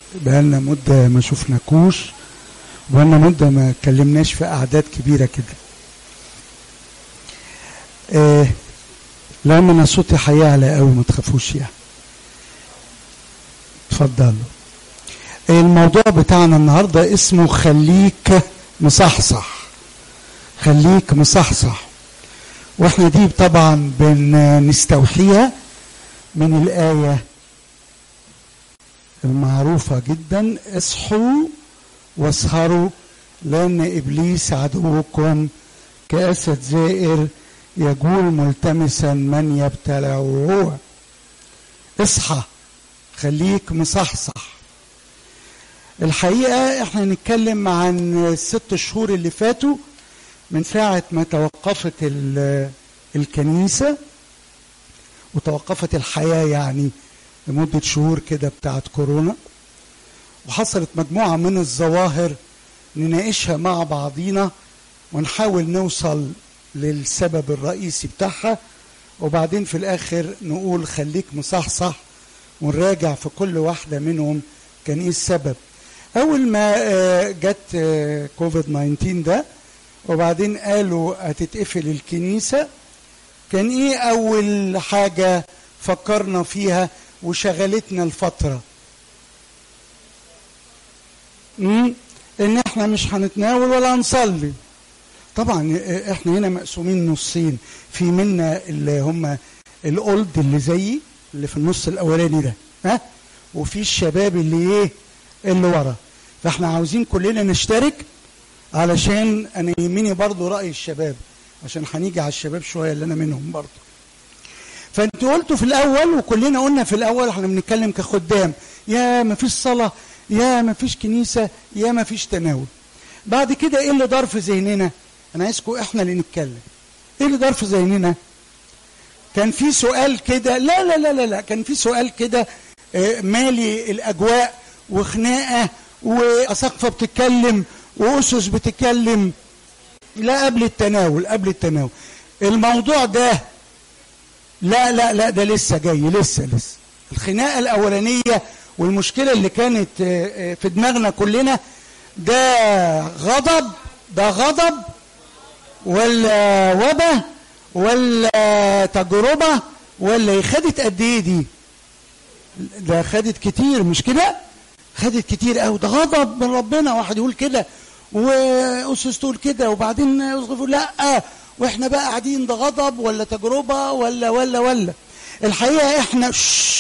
بقالنا مدة ما شفناكوش بقالنا مدة ما اتكلمناش في أعداد كبيرة كده آه لا من صوتي هيعلى قوي ما تخافوش يعني اتفضلوا الموضوع بتاعنا النهارده اسمه خليك مصحصح خليك مصحصح واحنا دي طبعا بنستوحيها من الآية المعروفة جدا اصحوا واسهروا لأن إبليس عدوكم كأسد زائر يجول ملتمسا من يبتلعه اصحى خليك مصحصح الحقيقة احنا نتكلم عن الست شهور اللي فاتوا من ساعة ما توقفت الكنيسة وتوقفت الحياة يعني لمدة شهور كده بتاعت كورونا وحصلت مجموعة من الظواهر نناقشها مع بعضينا ونحاول نوصل للسبب الرئيسي بتاعها وبعدين في الآخر نقول خليك مصحصح ونراجع في كل واحدة منهم كان إيه السبب أول ما جت كوفيد 19 ده وبعدين قالوا هتتقفل الكنيسة كان ايه اول حاجة فكرنا فيها وشغلتنا الفترة امم ان احنا مش هنتناول ولا هنصلي طبعا احنا هنا مقسومين نصين في منا اللي هم الاولد اللي زيي اللي في النص الاولاني ده ها وفي الشباب اللي ايه اللي ورا فاحنا عاوزين كلنا نشترك علشان انا يهمني برضو راي الشباب عشان هنيجي على الشباب شويه اللي انا منهم برضو فانت قلتوا في الاول وكلنا قلنا في الاول احنا بنتكلم كخدام يا ما فيش صلاه يا ما فيش كنيسه يا ما فيش تناول بعد كده ايه اللي دار في ذهننا انا عايزكم احنا اللي نتكلم ايه اللي دار في ذهننا كان في سؤال كده لا لا لا لا لا كان في سؤال كده مالي الاجواء وخناقه واساقفه بتتكلم واسس بتتكلم لا قبل التناول قبل التناول الموضوع ده لا لا لا ده لسه جاي لسه لسه الخناقه الاولانيه والمشكله اللي كانت في دماغنا كلنا ده غضب ده غضب ولا وبا ولا تجربه ولا خدت قد ايه دي ده خدت كتير مش كده خدت كتير قوي ده غضب من ربنا واحد يقول كده واسس تقول كده وبعدين يقول لا واحنا بقى قاعدين ده غضب ولا تجربه ولا ولا ولا الحقيقه احنا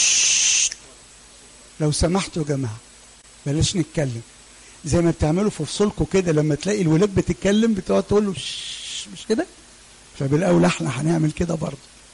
لو سمحتوا يا جماعه بلاش نتكلم زي ما بتعملوا في فصولكم كده لما تلاقي الولاد بتتكلم بتقعد تقول له مش كده فبالاول احنا هنعمل كده برضه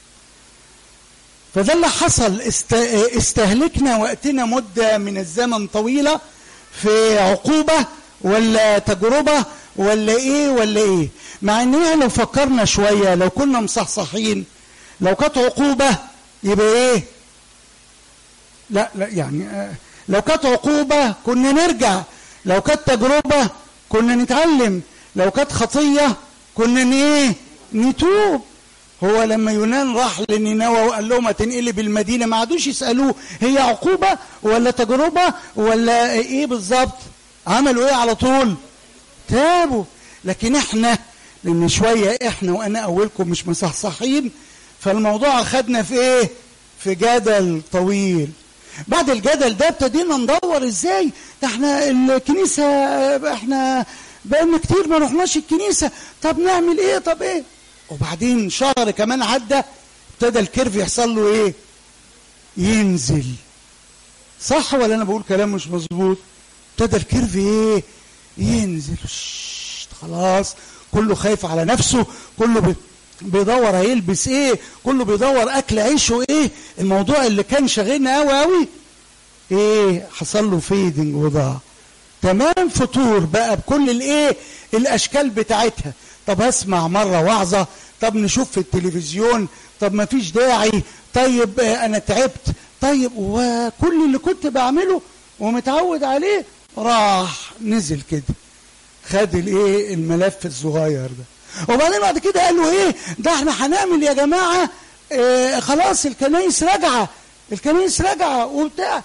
فده اللي حصل است... استهلكنا وقتنا مده من الزمن طويله في عقوبه ولا تجربة ولا ايه ولا ايه مع ان لو فكرنا شوية لو كنا مصحصحين لو كانت عقوبة يبقى ايه لا لا يعني لو كانت عقوبة كنا نرجع لو كانت تجربة كنا نتعلم لو كانت خطية كنا ايه نتوب هو لما يونان راح لنينوى وقال لهم هتنقلب المدينة ما عادوش يسألوه هي عقوبة ولا تجربة ولا ايه بالظبط عملوا ايه على طول تابوا لكن احنا لان شويه احنا وانا اولكم مش مصحصحين فالموضوع اخدنا في ايه في جدل طويل بعد الجدل ده ابتدينا ندور ازاي ده احنا الكنيسه احنا بقالنا كتير ما رحناش الكنيسه طب نعمل ايه طب ايه وبعدين شهر كمان عدى ابتدى الكيرف يحصل له ايه ينزل صح ولا انا بقول كلام مش مظبوط ابتدى الكيرف ايه ينزل خلاص كله خايف على نفسه كله بيدور هيلبس ايه كله بيدور اكل عيشه ايه الموضوع اللي كان شاغلنا قوي قوي ايه حصل له فيدنج وضاع تمام فطور بقى بكل الايه الاشكال بتاعتها طب هسمع مره وعظه طب نشوف في التلفزيون طب ما فيش داعي طيب انا تعبت طيب وكل اللي كنت بعمله ومتعود عليه راح نزل كده خد الايه الملف الصغير ده وبعدين بعد كده قالوا ايه ده احنا هنعمل يا جماعه اه خلاص الكنايس راجعه الكنايس راجعه وبتاع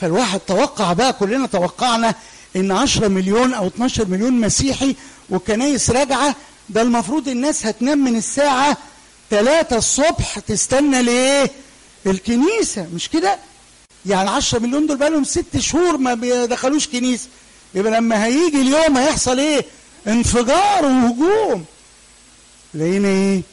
فالواحد توقع بقى كلنا توقعنا ان 10 مليون او 12 مليون مسيحي وكنايس راجعه ده المفروض الناس هتنام من الساعه 3 الصبح تستنى لايه الكنيسه مش كده يعني 10 مليون دول بقالهم ست شهور ما بيدخلوش كنيسه يبقى لما هيجي اليوم هيحصل ايه انفجار وهجوم لقينا ايه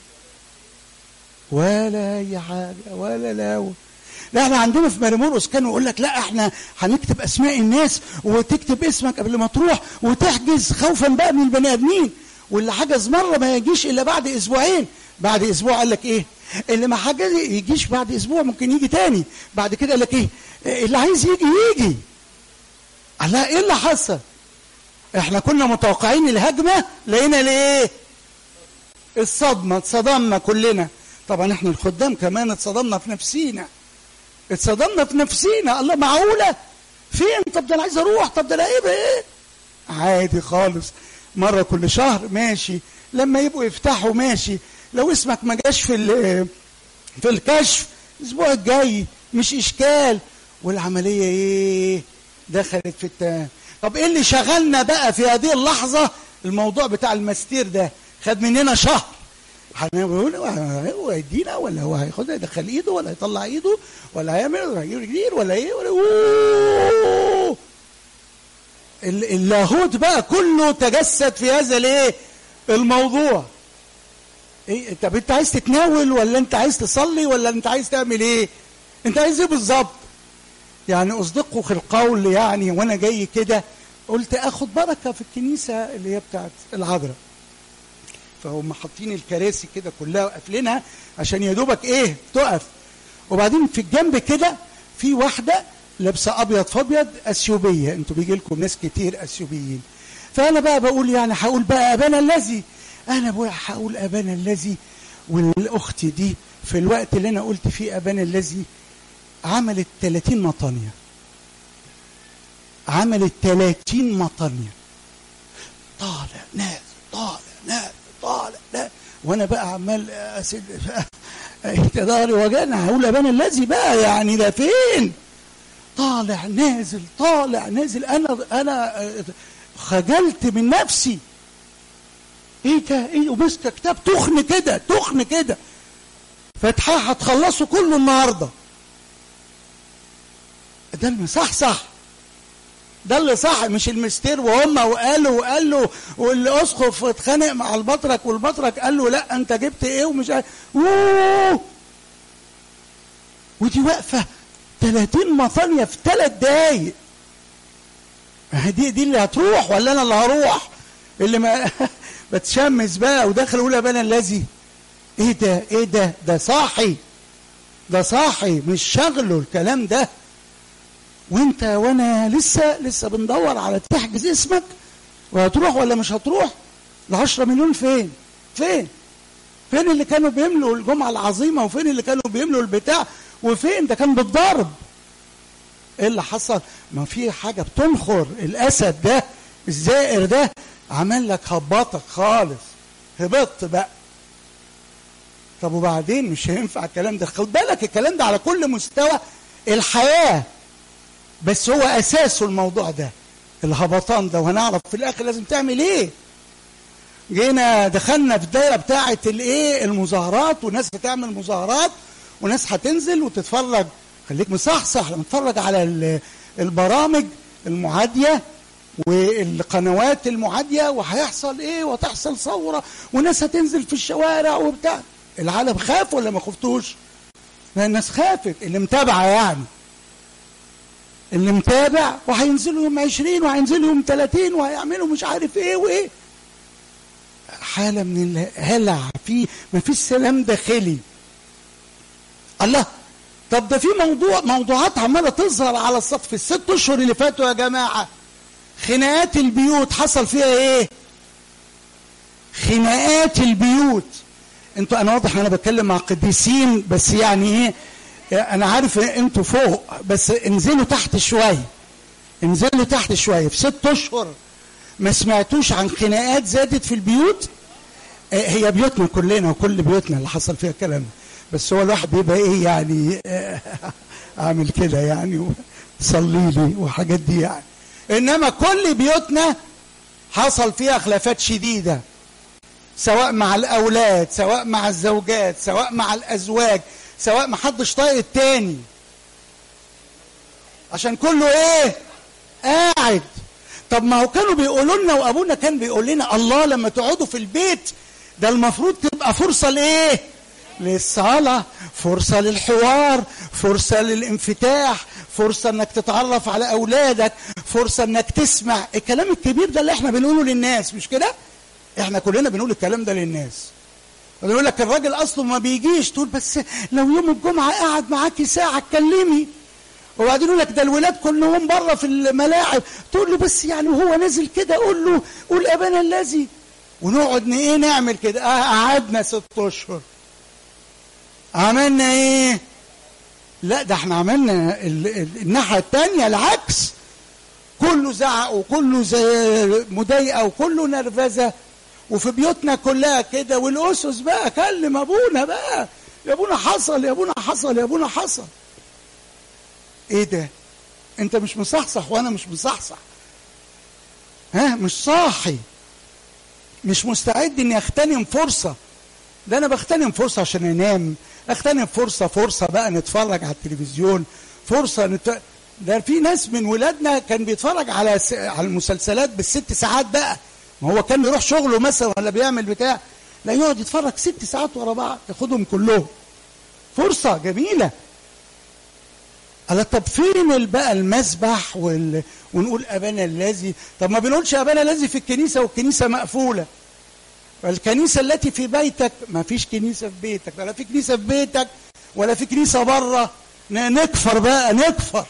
ولا اي حاجه ولا لا لا احنا عندنا في مرمورقس كانوا يقول لك لا احنا هنكتب اسماء الناس وتكتب اسمك قبل ما تروح وتحجز خوفا بقى من البني ادمين واللي حجز مره ما يجيش الا بعد اسبوعين بعد اسبوع قال لك ايه اللي ما حجز يجيش بعد اسبوع ممكن يجي تاني بعد كده قال لك ايه اللي عايز يجي يجي الله ايه اللي حصل احنا كنا متوقعين الهجمه لقينا ليه الصدمه اتصدمنا كلنا طبعا احنا الخدام كمان اتصدمنا في نفسينا اتصدمنا في نفسينا الله معقوله فين طب ده انا عايز اروح طب ده انا ايه بايه عادي خالص مره كل شهر ماشي لما يبقوا يفتحوا ماشي لو اسمك ما جاش في في الكشف الاسبوع الجاي مش اشكال والعمليه ايه دخلت في التمام طب ايه اللي شغلنا بقى في هذه اللحظه الموضوع بتاع الماستير ده خد مننا شهر هنقول هو هيدينا ولا هو هياخدها يدخل ايده ولا هيطلع ايده ولا هيعمل ولا هيجيب كتير ولا ايه ولا أوه. اللاهوت بقى كله تجسد في هذا الايه الموضوع ايه طب انت عايز تتناول ولا انت عايز تصلي ولا انت عايز تعمل ايه انت عايز ايه بالظبط يعني اصدقه في القول يعني وانا جاي كده قلت اخد بركه في الكنيسه اللي هي بتاعت العذراء فهم حاطين الكراسي كده كلها وقافلينها عشان يا دوبك ايه تقف وبعدين في الجنب كده في واحده لابسه ابيض فابيض اثيوبيه انتوا بيجي لكم ناس كتير اثيوبيين فانا بقى بقول يعني هقول بقى ابانا الذي انا بقول هقول ابانا الذي والاخت دي في الوقت اللي انا قلت فيه ابانا الذي عملت 30 مطانيه عملت 30 مطانيه طالع نازل طالع نازل طالع لا وانا بقى عمال اسد ظهري وجعنا هقول ابانا الذي بقى يعني ده فين طالع نازل طالع نازل انا انا خجلت من نفسي ايه ده ايه ومسك كتاب تخن كده تخن كده فتحاه هتخلصه كله النهارده ده المصحصح ده اللي صح مش المستير وهم وقالوا وقال له والاسقف اتخانق مع البطرك والبطرك قال له لا انت جبت ايه ومش عارف اوه ودي واقفه 30 مطانيه في ثلاث دقايق دي دي اللي هتروح ولا انا اللي هروح اللي ما بتشمس بقى وداخل اقول ابانا الذي ايه ده ايه ده ده صاحي ده صاحي مش شغله الكلام ده وانت وانا لسه لسه بندور على تحجز اسمك وهتروح ولا مش هتروح ال 10 مليون فين فين فين اللي كانوا بيملوا الجمعه العظيمه وفين اللي كانوا بيملوا البتاع وفين ده كان بالضرب ايه اللي حصل ما في حاجه بتنخر الاسد ده الزائر ده عمل لك هبطك خالص هبطت بقى طب وبعدين مش هينفع الكلام ده خد بالك الكلام ده على كل مستوى الحياه بس هو اساسه الموضوع ده الهبطان ده وهنعرف في الاخر لازم تعمل ايه جينا دخلنا في الدايره بتاعه الايه المظاهرات وناس هتعمل مظاهرات وناس هتنزل وتتفرج خليك مصحصح لما تتفرج على البرامج المعاديه والقنوات المعاديه وهيحصل ايه وتحصل ثوره وناس هتنزل في الشوارع وبتاع العالم خاف ولا ما خفتوش؟ الناس خافت اللي متابعه يعني اللي متابع وهينزلوا يوم 20 وهينزلوا يوم 30 وهيعملوا مش عارف ايه وايه حالة من الهلع في ما فيش سلام داخلي الله طب ده في موضوع موضوعات عمالة تظهر على السطح في الست اشهر اللي فاتوا يا جماعة خناقات البيوت حصل فيها ايه خناقات البيوت انتوا انا واضح انا بتكلم مع قديسين بس يعني ايه انا عارف انتوا فوق بس انزلوا تحت شويه انزلوا تحت شويه في ست اشهر ما سمعتوش عن خناقات زادت في البيوت هي بيوتنا كلنا وكل بيوتنا اللي حصل فيها كلام بس هو الواحد بيبقى ايه يعني عامل كده يعني صلي لي وحاجات دي يعني انما كل بيوتنا حصل فيها خلافات شديده سواء مع الاولاد سواء مع الزوجات سواء مع الازواج سواء ما حدش طايق التاني عشان كله ايه قاعد طب ما هو كانوا بيقولوا لنا وابونا كان بيقول لنا الله لما تقعدوا في البيت ده المفروض تبقى فرصه لايه للصلاة فرصة للحوار فرصة للانفتاح فرصة انك تتعرف على اولادك فرصة انك تسمع الكلام الكبير ده اللي احنا بنقوله للناس مش كده احنا كلنا بنقول الكلام ده للناس بنقول لك الراجل اصله ما بيجيش تقول بس لو يوم الجمعة قاعد معاكي ساعة اتكلمي وبعدين يقول لك ده الولاد كلهم بره في الملاعب تقول له بس يعني وهو نازل كده قول له قول ابانا الذي ونقعد ايه نعمل كده آه قعدنا ست اشهر عملنا ايه لا ده احنا عملنا ال ال الناحيه الثانيه العكس كله زعق وكله زي مضايقه وكله نرفزه وفي بيوتنا كلها كده والاسس بقى كلم ابونا بقى يا ابونا حصل يا ابونا حصل يا ابونا حصل ايه ده انت مش مصحصح وانا مش مصحصح ها مش صاحي مش مستعد اني اغتنم فرصه ده انا بغتنم فرصه عشان انام اغتنم فرصه فرصه بقى نتفرج على التلفزيون فرصه نت... ده في ناس من ولادنا كان بيتفرج على س... على المسلسلات بالست ساعات بقى ما هو كان بيروح شغله مثلا ولا بيعمل بتاع لا يقعد يتفرج ست ساعات ورا بعض ياخدهم كلهم فرصه جميله قال طب فين بقى المسبح وال... ونقول ابانا الذي طب ما بنقولش ابانا الذي في الكنيسه والكنيسه مقفوله الكنيسة التي في بيتك ما فيش كنيسة في بيتك ولا في كنيسة في بيتك ولا في كنيسة بره نكفر بقى نكفر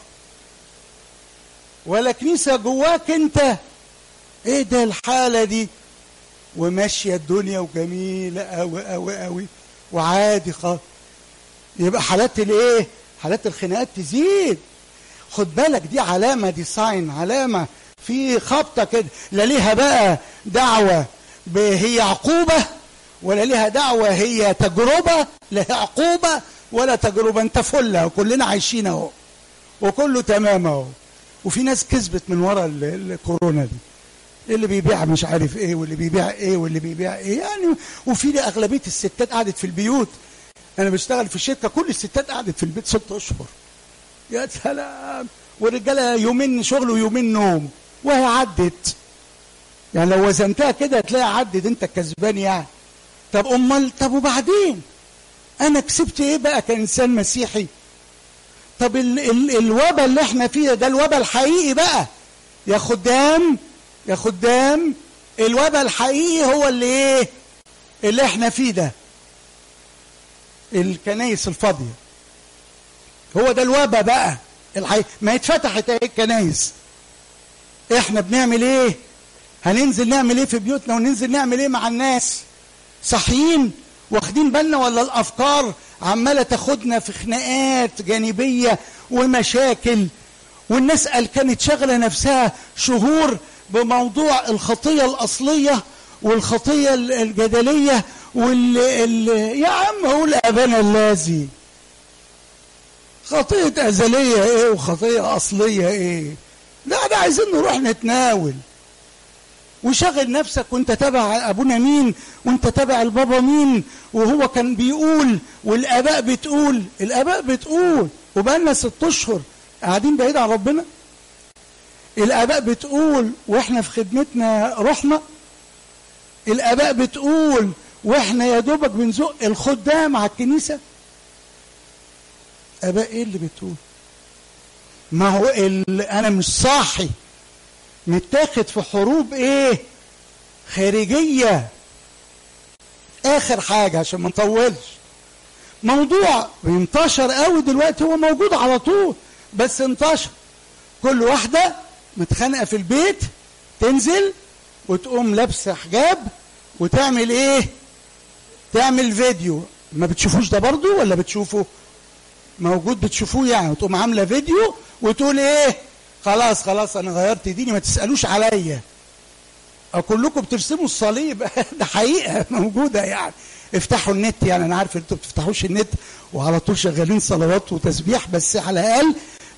ولا كنيسة جواك انت ايه ده الحالة دي وماشية الدنيا وجميلة قوي قوي قوي وعادي خالص يبقى حالات الايه حالات الخناقات تزيد خد بالك دي علامة دي ساين علامة في خبطة كده لا ليها بقى دعوة هي عقوبة ولا لها دعوة هي تجربة لا عقوبة ولا تجربة انت فلة وكلنا عايشين اهو وكله تمام اهو وفي ناس كسبت من ورا الكورونا دي اللي بيبيع مش عارف ايه واللي بيبيع ايه واللي بيبيع ايه يعني وفي اغلبيه الستات قعدت في البيوت انا بشتغل في شركه كل الستات قعدت في البيت ست اشهر يا سلام والرجاله يومين شغل ويومين نوم وهي عدت يعني لو وزنتها كده هتلاقي عدد انت الكسبان يعني طب امال طب وبعدين انا كسبت ايه بقى كانسان مسيحي طب ال ال الوبا اللي احنا فيه ده الوبا الحقيقي بقى يا خدام يا خدام الوبا الحقيقي هو اللي ايه اللي احنا فيه ده الكنايس الفاضيه هو ده الوبا بقى الحقيقي ما اتفتحت اهي الكنايس احنا بنعمل ايه هننزل نعمل ايه في بيوتنا وننزل نعمل ايه مع الناس صحيين واخدين بالنا ولا الافكار عماله تاخدنا في خناقات جانبيه ومشاكل والناس قال كانت شاغله نفسها شهور بموضوع الخطيه الاصليه والخطيه الجدليه وال ال... يا عم قول ابانا الذي خطيه ازليه ايه وخطيه اصليه ايه لا ده عايزين نروح نتناول وشغل نفسك وانت تابع ابونا مين وانت تابع البابا مين وهو كان بيقول والاباء بتقول الاباء بتقول وبقالنا ست اشهر قاعدين بعيد عن ربنا الاباء بتقول واحنا في خدمتنا رحمه الاباء بتقول واحنا يا دوبك بنزق الخدام على الكنيسه اباء ايه اللي بتقول ما هو انا مش صاحي متاخد في حروب ايه خارجيه اخر حاجه عشان ما نطولش موضوع بينتشر قوي دلوقتي هو موجود على طول بس انتشر كل واحده متخانقه في البيت تنزل وتقوم لابسه حجاب وتعمل ايه تعمل فيديو ما بتشوفوش ده برضو ولا بتشوفه موجود بتشوفوه يعني وتقوم عامله فيديو وتقول ايه خلاص خلاص انا غيرت ديني ما تسالوش عليا او كلكم بترسموا الصليب ده حقيقه موجوده يعني افتحوا النت يعني انا عارف انتوا بتفتحوش النت وعلى طول شغالين صلوات وتسبيح بس على الاقل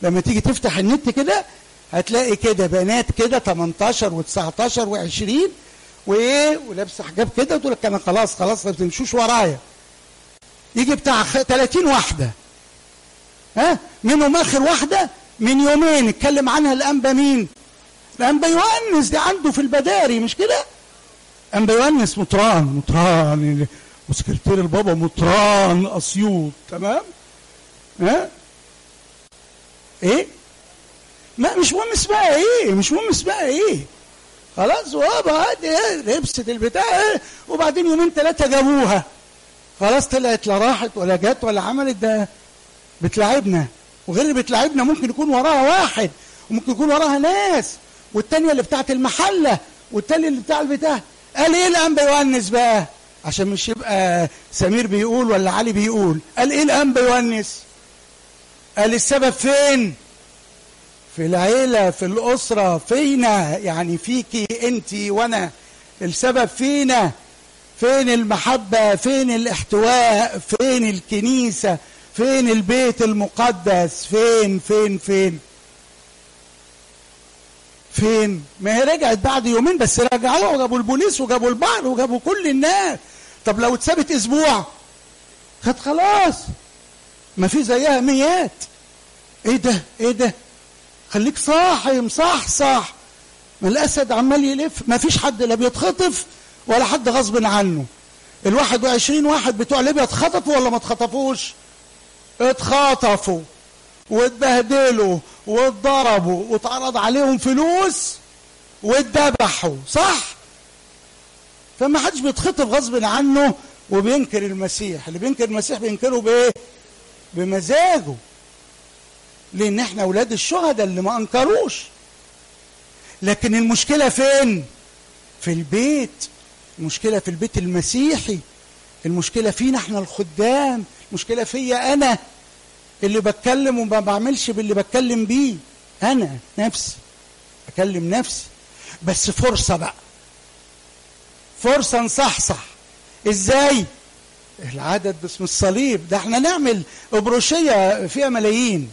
لما تيجي تفتح النت كده هتلاقي كده بنات كده 18 و19 و20 وايه ولابسه حجاب كده وتقول لك انا خلاص خلاص ما تمشوش ورايا يجي بتاع 30 واحده ها منهم اخر واحده من يومين اتكلم عنها الانبا مين الانبا يونس دي عنده في البداري مش كده انبا يونس مطران مطران وسكرتير البابا مطران اسيوط تمام ها ايه ما مش مهم اسمها ايه مش مهم اسمها ايه خلاص وابا لبست البتاع إيه؟ وبعدين يومين ثلاثه جابوها خلاص طلعت لا راحت ولا جت ولا عملت ده بتلعبنا وغير اللي بتلعبنا ممكن يكون وراها واحد وممكن يكون وراها ناس والتانية اللي بتاعت المحلة والتانية اللي بتاع البتاع قال ايه الانبا يونس بقى عشان مش يبقى سمير بيقول ولا علي بيقول قال ايه الانبا يونس قال السبب فين في العيلة في الأسرة فينا يعني فيكي انت وانا السبب فينا فين المحبة فين الاحتواء فين الكنيسة فين البيت المقدس فين فين فين فين ما هي رجعت بعد يومين بس رجعوها وجابوا البوليس وجابوا البحر وجابوا كل الناس طب لو اتثبت اسبوع كانت خلاص ما في زيها ميات ايه ده ايه ده خليك صاحي مصحصح ما الاسد عمال يلف ما فيش حد لا بيتخطف ولا حد غصب عنه الواحد وعشرين واحد بتوع ليبيا اتخطفوا ولا ما اتخطفوش اتخطفوا واتبهدلوا واتضربوا واتعرض عليهم فلوس واتذبحوا صح فما حدش بيتخطف غصب عنه وبينكر المسيح اللي بينكر المسيح بينكره بايه بمزاجه لان احنا اولاد الشهداء اللي ما انكروش لكن المشكله فين في البيت المشكله في البيت المسيحي المشكله فينا احنا الخدام المشكله فيا انا اللي بتكلم وما بعملش باللي بتكلم بيه انا نفسي اكلم نفسي بس فرصه بقى فرصه نصحصح ازاي العدد باسم الصليب ده احنا نعمل ابروشيه فيها ملايين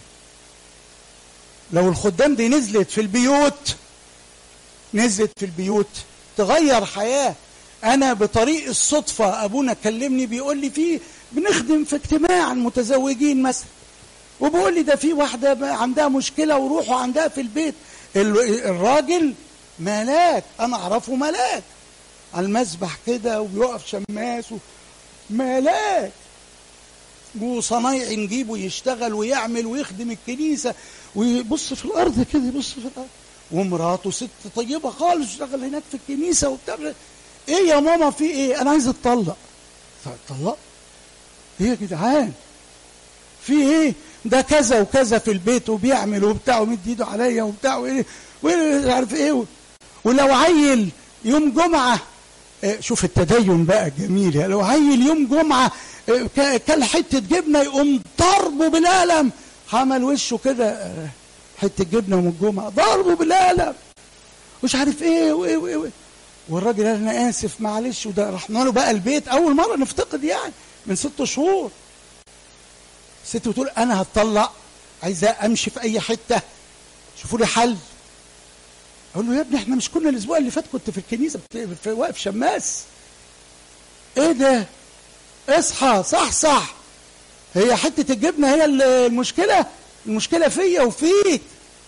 لو الخدام دي نزلت في البيوت نزلت في البيوت تغير حياه انا بطريق الصدفه ابونا كلمني بيقول لي فيه بنخدم في اجتماع المتزوجين مثلا وبيقول لي ده في واحده عندها مشكله وروحوا عندها في البيت الراجل ملاك انا اعرفه ملاك على المسبح كده وبيقف شماس ملاك وصنايعي نجيبه يشتغل ويعمل ويخدم الكنيسه ويبص في الارض كده يبص في الارض ومراته ست طيبه خالص تشتغل هناك في الكنيسه وبتاع ايه يا ماما في ايه انا عايز اتطلق طلق ايه يا جدعان في ايه ده كذا وكذا في البيت وبيعمل وبتاع ومد ايده عليا وبتاع وايه ومش عارف ايه ولو عيل يوم جمعه شوف التدين بقى جميل يعني لو عيل يوم جمعه كل حته جبنه يقوم ضربه بالقلم عمل وشه كده حته جبنه من الجمعه ضربه بالقلم مش عارف ايه وايه وايه والراجل قال انا اسف معلش وده رحنا له بقى البيت اول مره نفتقد يعني من ست شهور الست بتقول انا هتطلق عايزه امشي في اي حته شوفوا لي حل اقول له يا ابني احنا مش كنا الاسبوع اللي فات كنت في الكنيسه في واقف شماس ايه ده اصحى صح صح هي حته الجبنه هي المشكله المشكله فيا وفيك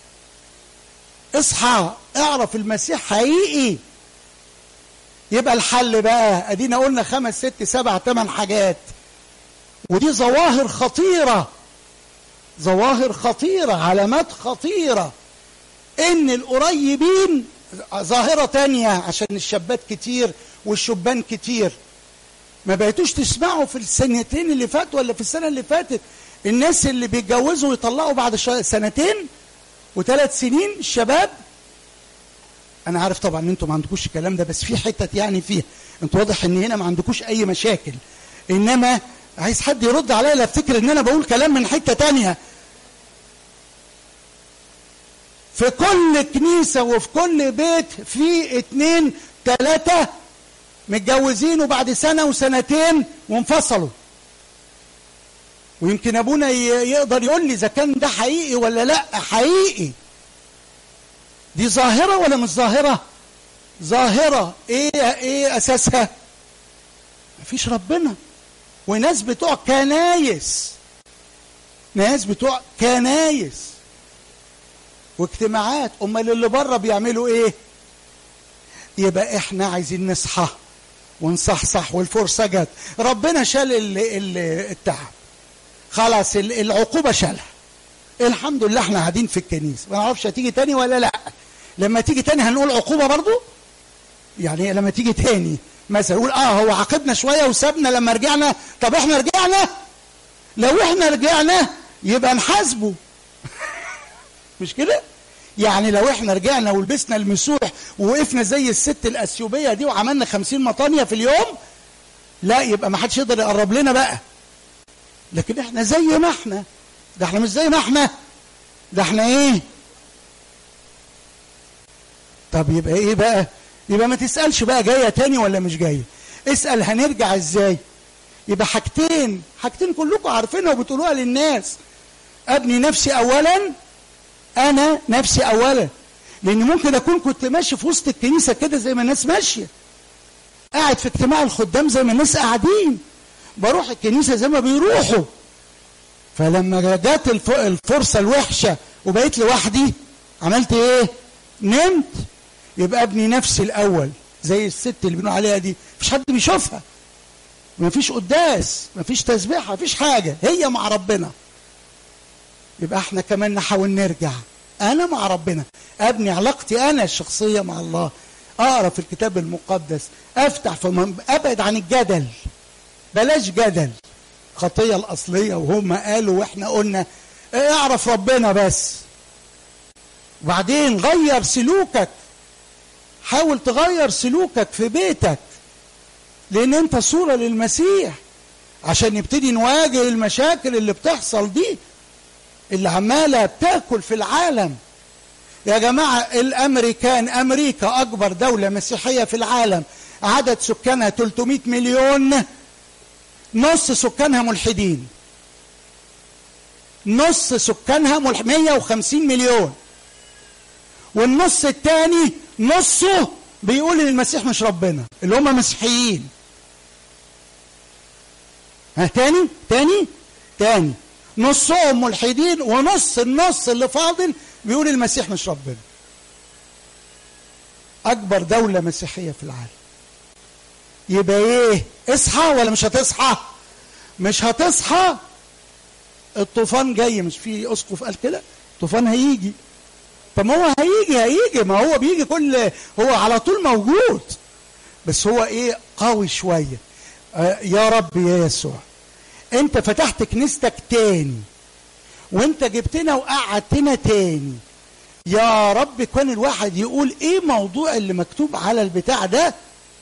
اصحى اعرف المسيح حقيقي يبقى الحل بقى ادينا قلنا خمس ست سبع ثمان حاجات ودي ظواهر خطيرة ظواهر خطيرة علامات خطيرة ان القريبين ظاهرة تانية عشان الشابات كتير والشبان كتير ما بقيتوش تسمعوا في السنتين اللي فاتوا ولا في السنة اللي فاتت الناس اللي بيتجوزوا ويطلقوا بعد سنتين وثلاث سنين الشباب انا عارف طبعا ان انتم ما عندكوش الكلام ده بس في حتت يعني فيها انتوا واضح ان هنا ما عندكوش اي مشاكل انما عايز حد يرد عليا لا افتكر ان انا بقول كلام من حته تانية في كل كنيسه وفي كل بيت في اتنين تلاته متجوزين وبعد سنه وسنتين وانفصلوا ويمكن ابونا يقدر يقول لي اذا كان ده حقيقي ولا لا حقيقي دي ظاهره ولا مش ظاهره ظاهره ايه ايه اساسها مفيش ربنا وناس بتوع كنايس ناس بتوع كنايس واجتماعات امال اللي بره بيعملوا ايه يبقى احنا عايزين نصحى ونصحصح والفرصه جت ربنا شال ال ال التعب خلاص العقوبه شالها الحمد لله احنا قاعدين في الكنيسه ما نعرفش هتيجي تاني ولا لا لما تيجي تاني هنقول عقوبه برضو يعني لما تيجي تاني مثلا يقول اه هو عاقبنا شويه وسابنا لما رجعنا طب احنا رجعنا لو احنا رجعنا يبقى نحاسبه مش كده يعني لو احنا رجعنا ولبسنا المسوح ووقفنا زي الست الاثيوبيه دي وعملنا خمسين مطانيه في اليوم لا يبقى ما حدش يقدر يقرب لنا بقى لكن احنا زي ما احنا ده احنا مش زي ما احنا ده احنا ايه طب يبقى ايه بقى يبقى ما تسالش بقى جايه تاني ولا مش جايه اسال هنرجع ازاي يبقى حاجتين حاجتين كلكم عارفينها وبتقولوها للناس ابني نفسي اولا انا نفسي اولا لان ممكن اكون كنت ماشي في وسط الكنيسه كده زي ما الناس ماشيه قاعد في اجتماع الخدام زي ما الناس قاعدين بروح الكنيسه زي ما بيروحوا فلما جت الفرصه الوحشه وبقيت لوحدي عملت ايه نمت يبقى ابني نفسي الاول زي الست اللي بنقول عليها دي مفيش حد بيشوفها مفيش قداس مفيش تسبيحه مفيش حاجه هي مع ربنا يبقى احنا كمان نحاول نرجع انا مع ربنا ابني علاقتي انا الشخصيه مع الله اقرا في الكتاب المقدس افتح في ابعد عن الجدل بلاش جدل خطيه الاصليه وهم قالوا واحنا قلنا اعرف ربنا بس وبعدين غير سلوكك حاول تغير سلوكك في بيتك لان انت صوره للمسيح عشان نبتدي نواجه المشاكل اللي بتحصل دي اللي عماله بتاكل في العالم يا جماعه الامريكان امريكا اكبر دوله مسيحيه في العالم عدد سكانها 300 مليون نص سكانها ملحدين نص سكانها ملح 150 مليون والنص الثاني نصه بيقول ان المسيح مش ربنا اللي هم مسيحيين ها تاني تاني تاني نصهم ملحدين ونص النص اللي فاضل بيقول المسيح مش ربنا اكبر دولة مسيحية في العالم يبقى ايه اصحى ولا مش هتصحى مش هتصحى الطوفان جاي مش في اسقف قال كده الطوفان هيجي طب ما هو هيجي هيجي ما هو بيجي كل هو على طول موجود بس هو ايه قوي شويه آه يا رب يا يسوع انت فتحت كنيستك تاني وانت جبتنا وقعدتنا تاني يا رب كان الواحد يقول ايه موضوع اللي مكتوب على البتاع ده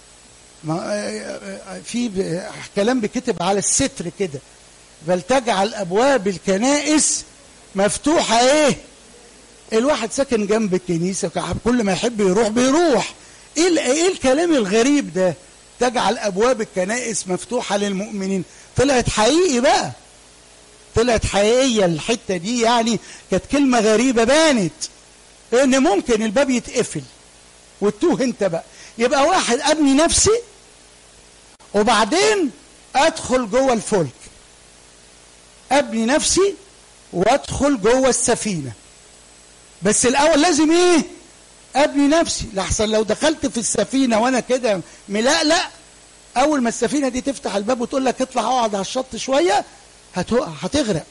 ما في كلام بكتب على الستر كده بل تجعل ابواب الكنائس مفتوحه ايه الواحد ساكن جنب الكنيسه كل ما يحب يروح بيروح ايه ايه الكلام الغريب ده تجعل ابواب الكنائس مفتوحه للمؤمنين طلعت حقيقي بقى طلعت حقيقيه الحته دي يعني كانت كلمه غريبه بانت ان ممكن الباب يتقفل وتوه انت بقى يبقى واحد ابني نفسي وبعدين ادخل جوه الفلك ابني نفسي وادخل جوه السفينه بس الاول لازم ايه ابني نفسي لحسن لو دخلت في السفينه وانا كده ملقلق اول ما السفينه دي تفتح الباب وتقول لك اطلع اقعد على الشط شويه هتقع هتغرق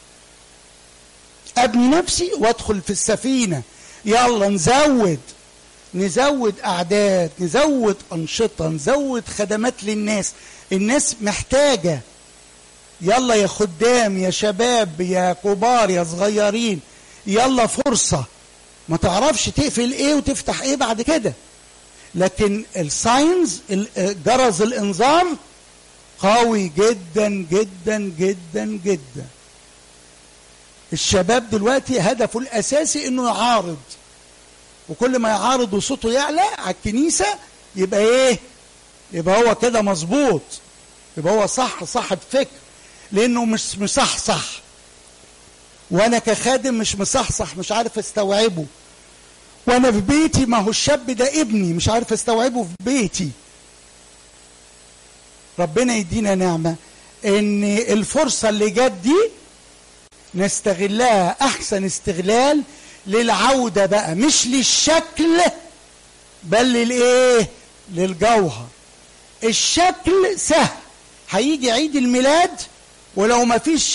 ابني نفسي وادخل في السفينه يلا نزود نزود اعداد نزود انشطه نزود خدمات للناس الناس محتاجه يلا يا خدام يا شباب يا كبار يا صغيرين يلا فرصه ما تعرفش تقفل ايه وتفتح ايه بعد كده لكن الساينز جرس الانذار قوي جدا جدا جدا جدا الشباب دلوقتي هدفه الاساسي انه يعارض وكل ما يعارض وصوته يعلى على الكنيسه يبقى ايه يبقى هو كده مظبوط يبقى هو صح صاحب فكر لانه مش مصحصح وانا كخادم مش مصحصح مش عارف استوعبه وانا في بيتي ما هو الشاب ده ابني مش عارف استوعبه في بيتي ربنا يدينا نعمه ان الفرصه اللي جت دي نستغلها احسن استغلال للعوده بقى مش للشكل بل للايه للجوهر الشكل سهل هيجي عيد الميلاد ولو ما فيش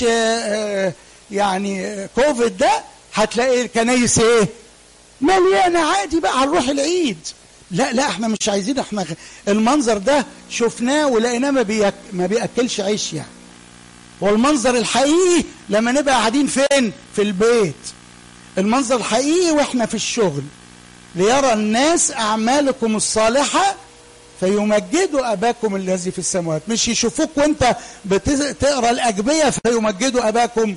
يعني كوفيد ده هتلاقي الكنايس ايه مليانه عادي بقى هنروح العيد لا لا احنا مش عايزين احنا المنظر ده شفناه ولقيناه ما, بيأك ما بياكلش عيش يعني والمنظر الحقيقي لما نبقى قاعدين فين في البيت المنظر الحقيقي واحنا في الشغل ليرى الناس اعمالكم الصالحه فيمجدوا اباكم الذي في السماوات مش يشوفوك وانت بتقرا الاجبيه فيمجدوا اباكم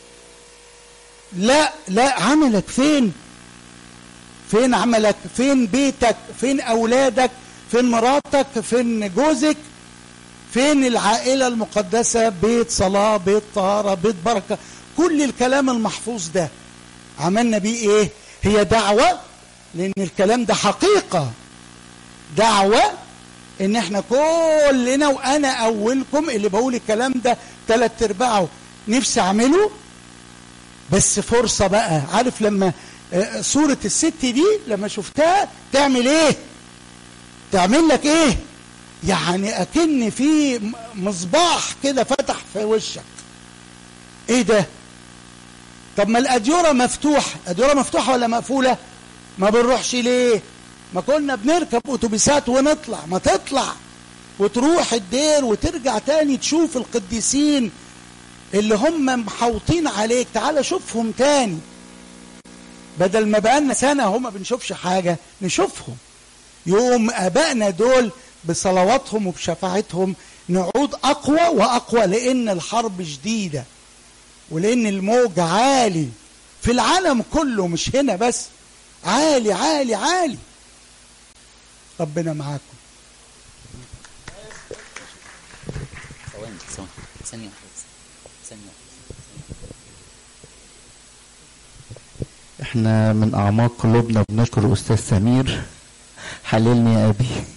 لا لا عملك فين فين عملك فين بيتك فين اولادك فين مراتك فين جوزك فين العائله المقدسه بيت صلاه بيت طهاره بيت بركه كل الكلام المحفوظ ده عملنا بيه ايه هي دعوه لان الكلام ده حقيقه دعوه ان احنا كلنا وانا اولكم اللي بقول الكلام ده ثلاث ارباعه نفسي اعمله بس فرصه بقى عارف لما صورة الست دي لما شفتها تعمل ايه تعمل لك ايه يعني اكن في مصباح كده فتح في وشك ايه ده طب ما الاديوره مفتوحه الاديوره مفتوحه ولا مقفوله ما بنروحش ليه ما كنا بنركب اتوبيسات ونطلع ما تطلع وتروح الدير وترجع تاني تشوف القديسين اللي هم محوطين عليك تعال شوفهم تاني بدل ما بقالنا سنة هم بنشوفش حاجة نشوفهم يوم أبائنا دول بصلواتهم وبشفاعتهم نعود أقوى وأقوى لأن الحرب شديدة ولأن الموج عالي في العالم كله مش هنا بس عالي عالي عالي ربنا معاكم ثواني ثواني ثانية ثانية احنا من اعماق قلوبنا بنشكر استاذ سمير حللني يا ابي